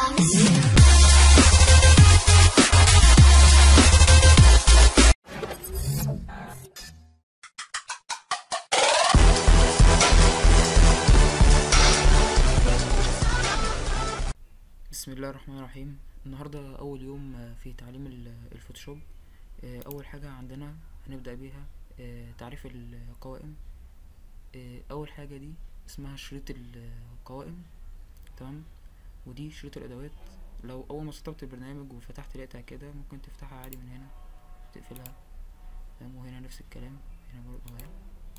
بسم الله الرحمن الرحيم النهاردة أول يوم آه، في تعليم ال- الفوتوشوب آه، أول حاجة عندنا هنبدأ بيها آه، تعريف القوائم آه، أول حاجة دي اسمها شريط القوائم تمام ودي شريط الأدوات لو أول ما سطبت البرنامج وفتحت لقيتها كده ممكن تفتحها عادي من هنا تقفلها تمام وهنا نفس الكلام هنا برضه اهي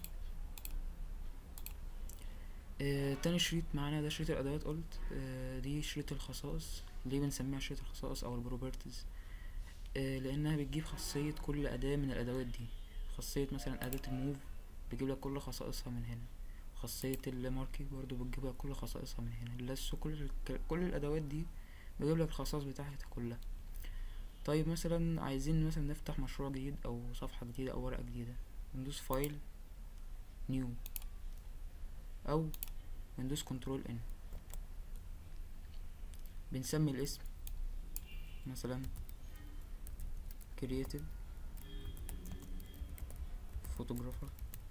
آه، تاني شريط معانا ده شريط الادوات قلت آه، دي شريط الخصائص ليه بنسميها شريط الخصائص او البروبرتيز آه، لانها بتجيب خاصية كل اداة من الادوات دي خاصية مثلا اداة الموف بتجيب لك كل خصائصها من هنا خاصية الماركي برضو بتجيب لك كل خصائصها من هنا اللث كل كل الادوات دي بتجيب لك الخصائص بتاعتها كلها طيب مثلا عايزين مثلا نفتح مشروع جديد او صفحة جديدة او ورقة جديدة ندوس فايل نيو او وندوس كنترول ان بنسمي الاسم مثلا creative photographer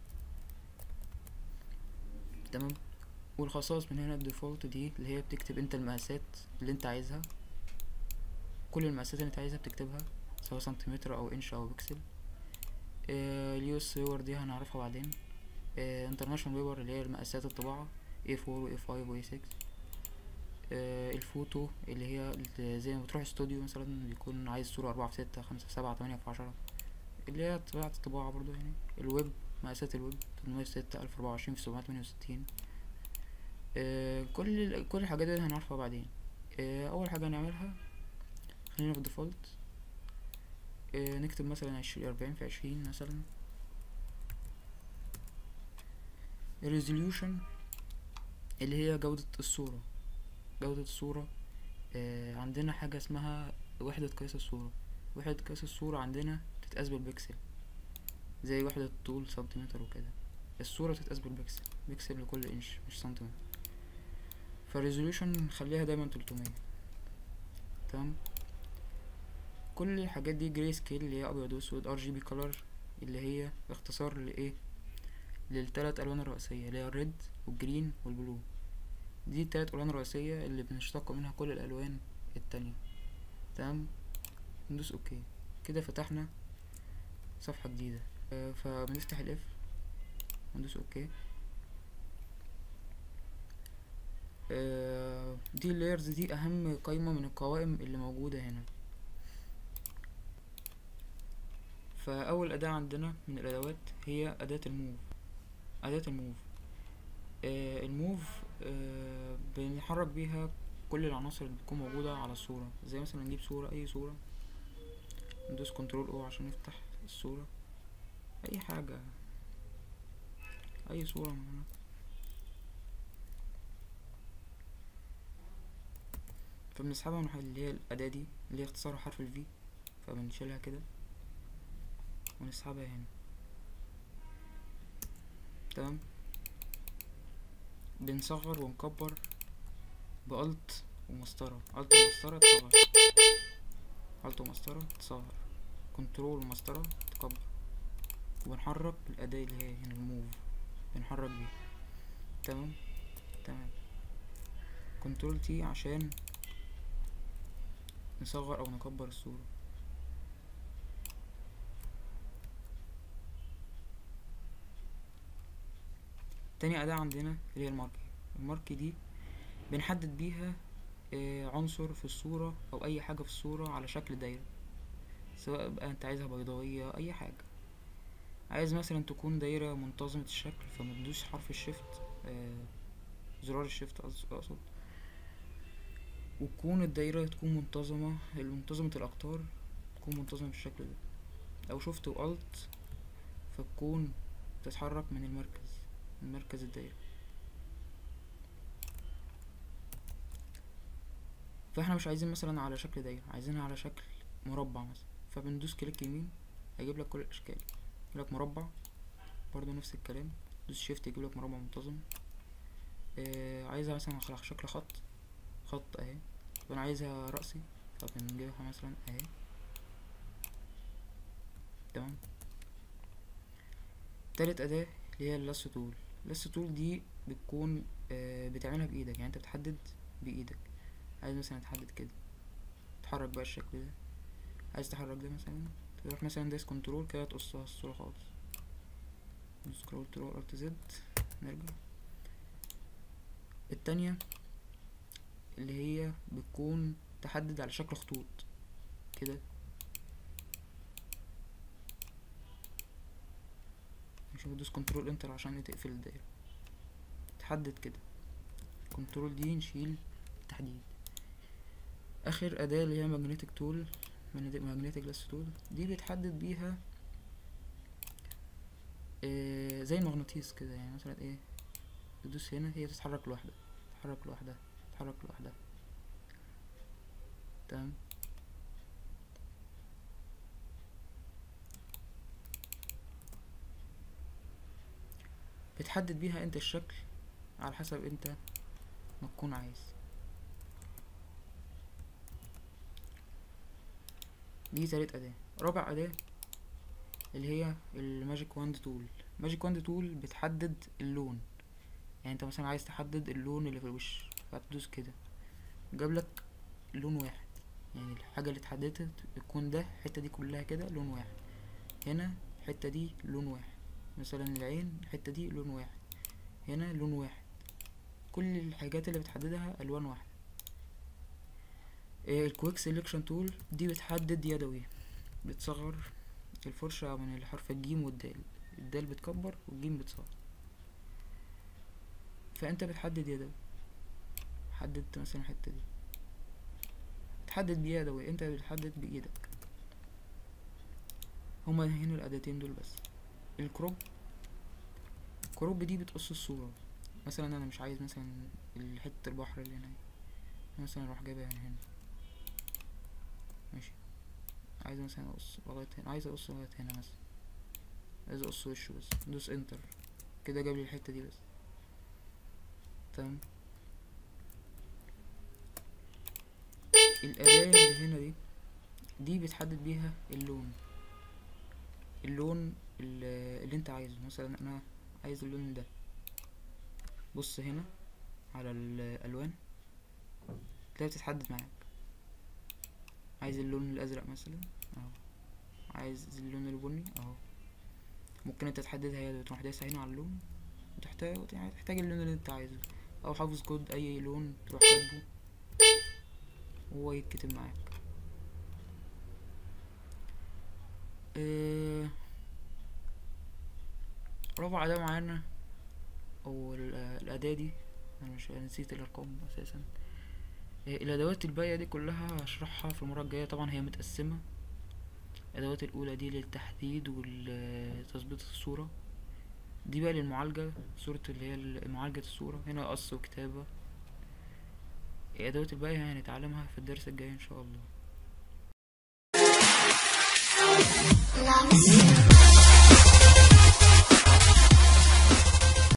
تمام والخصائص من هنا الديفولت دي اللي هي بتكتب انت المقاسات اللي انت عايزها كل المقاسات اللي انت عايزها بتكتبها سواء سنتيمتر او انش او بكسل آه اليو اس صور دي هنعرفها بعدين انترناشونال ويبر اللي هي المقاسات الطباعة A4 و A5 و A6 آه الفوتو اللي هي ال- زي ما بتروح استوديو مثلا بيكون عايز صورة أربعة في ستة خمسة في سبعة تمانية في عشرة اللي هي طبيعة الطباعة برضو يعني الويب مقاسات الويب تمنمية ستة ألف أربعة وعشرين في سبعمية تمانية وستين آه كل ال- كل الحاجات دي هنعرفها بعدين آه أول حاجة هنعملها خلينا في الديفولت آه نكتب مثلا عشرين أربعين في عشرين مثلا الريزوليوشن اللي هي جودة الصورة جودة الصورة آه عندنا حاجة اسمها وحدة قياس الصورة وحدة قياس الصورة عندنا بتتقاس بالبكسل زي وحدة طول سنتيمتر وكده الصورة بتتقاس بالبكسل بكسل لكل انش مش سنتيمتر فالريزوليوشن نخليها دايما تلتمية تمام كل الحاجات دي جراي سكيل اللي هي ابيض واسود ار جي بي كولر اللي هي اختصار لايه للتلات الوان الرئيسيه اللي هي الريد والجرين والبلو دي التلات الوان الرئيسيه اللي بنشتق منها كل الالوان التانية تمام ندوس اوكي كده فتحنا صفحه جديده آه، فبنفتح الاف وندوس اوكي آه، دي اللايرز دي اهم قائمه من القوائم اللي موجوده هنا فاول اداه عندنا من الادوات هي اداه الموف أداة الموف آه الموف آه بنحرك بيها كل العناصر اللي بتكون موجودة على الصورة زي مثلا نجيب صورة أي صورة ندوس كنترول او عشان نفتح الصورة أي حاجة أي صورة من هنا فبنسحبها من اللي هي الأداة دي اللي هي اختصار حرف الفي فبنشيلها كده ونسحبها هنا تمام بنصغر ونكبر بألت ومسطرة ألت ومسطرة تصغر ألت ومسطرة تصغر كنترول ومسطرة تكبر وبنحرك الأداة اللي هي هنا الموف بنحرك بيها تمام تمام كنترول تي عشان نصغر أو نكبر الصورة تاني أداة عندنا اللي هي الماركي الماركي دي بنحدد بيها آه، عنصر في الصورة أو أي حاجة في الصورة على شكل دايرة سواء بقى أنت عايزها بيضاوية أي حاجة عايز مثلا تكون دايرة منتظمة الشكل فمتدوس حرف الشيفت آه، زرار الشيفت أقص- أقصد وتكون الدايرة تكون منتظمة منتظمة الأقطار تكون منتظمة بالشكل ده أو شفت وألت فتكون تتحرك من المركز من مركز الدايرة فاحنا مش عايزين مثلا على شكل دايرة عايزينها على شكل مربع مثلا فبندوس كليك يمين هيجيب لك كل الاشكال يجيب لك مربع برضو نفس الكلام دوس شيفت يجيب لك مربع منتظم آه عايزها مثلا على شكل خط خط اهي طب انا عايزها رأسي فبنجيبها مثلا اهي تمام تالت أداة اللي هي اللص تول اللص تول دي بتكون آه بتعملها بإيدك يعني انت بتحدد بإيدك عايز مثلا تحدد كده تحرك بقى الشكل ده عايز تحرك ده مثلا تروح مثلا دايس كنترول كده تقصها الصورة خالص سكرول ترول الت زد نرجع التانية اللي هي بتكون تحدد على شكل خطوط كده نشوف دوس كنترول انتر عشان تقفل الدايرة تحدد كده كنترول دي نشيل التحديد اخر اداة اللي هي ماجنتيك تول ماجنتيك لاس تول دي بتحدد بيها إيه زي المغناطيس كده يعني مثلا ايه تدوس هنا هي تتحرك لوحدها تتحرك لوحدها تتحرك لوحدها تمام بتحدد بيها انت الشكل على حسب انت ما تكون عايز دي تالت أداة رابع أداة اللي هي الماجيك واند تول الماجيك واند تول بتحدد اللون يعني انت مثلا عايز تحدد اللون اللي في الوش فتدوس كده جابلك لون واحد يعني الحاجة اللي اتحددت تكون ده الحتة دي كلها كده لون واحد هنا الحتة دي لون واحد مثلا العين الحتة دي لون واحد هنا لون واحد كل الحاجات اللي بتحددها ألوان واحدة الكويك سيلكشن تول دي بتحدد يدوي بتصغر الفرشة من الحرف الجيم والدال الدال بتكبر والجيم بتصغر فانت بتحدد يدوي حددت مثلا الحتة دي تحدد بيدوي انت بتحدد بايدك هما هنا الاداتين دول بس الكروب الكروب دي بتقص الصورة مثلا انا مش عايز مثلا حتة البحر اللي هنا مثلا اروح جايبها من هنا ماشي عايز مثلا اقص لغاية هنا عايز اقص لغاية هنا مثلا عايز اقص وشه بس دوس انتر كده جاب لي الحتة دي بس تمام الأداة اللي هنا دي دي بتحدد بيها اللون اللون اللي, اللي انت عايزه مثلا انا عايز اللون ده بص هنا على الالوان تلاقي بتتحدد معاك عايز اللون الازرق مثلا اهو عايز اللون البني اهو ممكن انت تحددها هي تروح دايس هنا على اللون وتحتاج يعني تحتاج اللون اللي انت عايزه او حافظ كود اي لون تروح كاتبه وهو يتكتب معاك اه رابع أداة معانا أو الأداة دي أنا مش نسيت الأرقام أساسا الأدوات الباقية دي كلها هشرحها في المرة الجاية طبعا هي متقسمة الأدوات الأولى دي للتحديد وتظبيط الصورة دي بقى للمعالجة صورة اللي هي معالجة الصورة هنا قص وكتابة الأدوات الباقية هنتعلمها في الدرس الجاي إن شاء الله